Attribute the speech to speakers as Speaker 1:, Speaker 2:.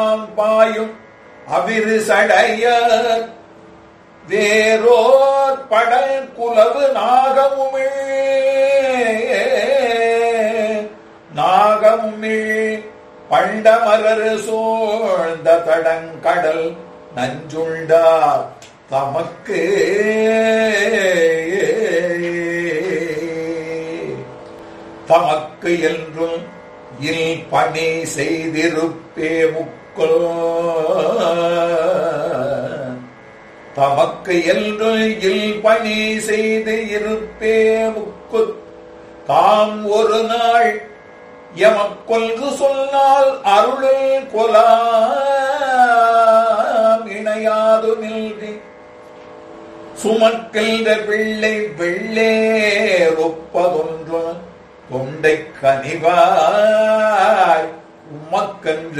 Speaker 1: பாயும் அவிரு சடைய வேரோர் பட குலவு நாகமுமிழ் நாகமுமிழ் பண்டமரர் சூழ்ந்த தடங்கடல் நஞ்சுண்டார் தமக்கு தமக்கு என்றும் இல் பணி செய்திருப்பே முக்கோ தமக்கு என்று இல் பணி செய்து இருப்பே முக்கு தாம் ஒரு நாள் எமக்கொல்கு சொன்னால் அருளில் கொலாம் இணையாது நில்வி சுமக்கின்ற பிள்ளை வெள்ளேரொப்பதொன்று தொண்டை கனிவாய் உமக்கன்று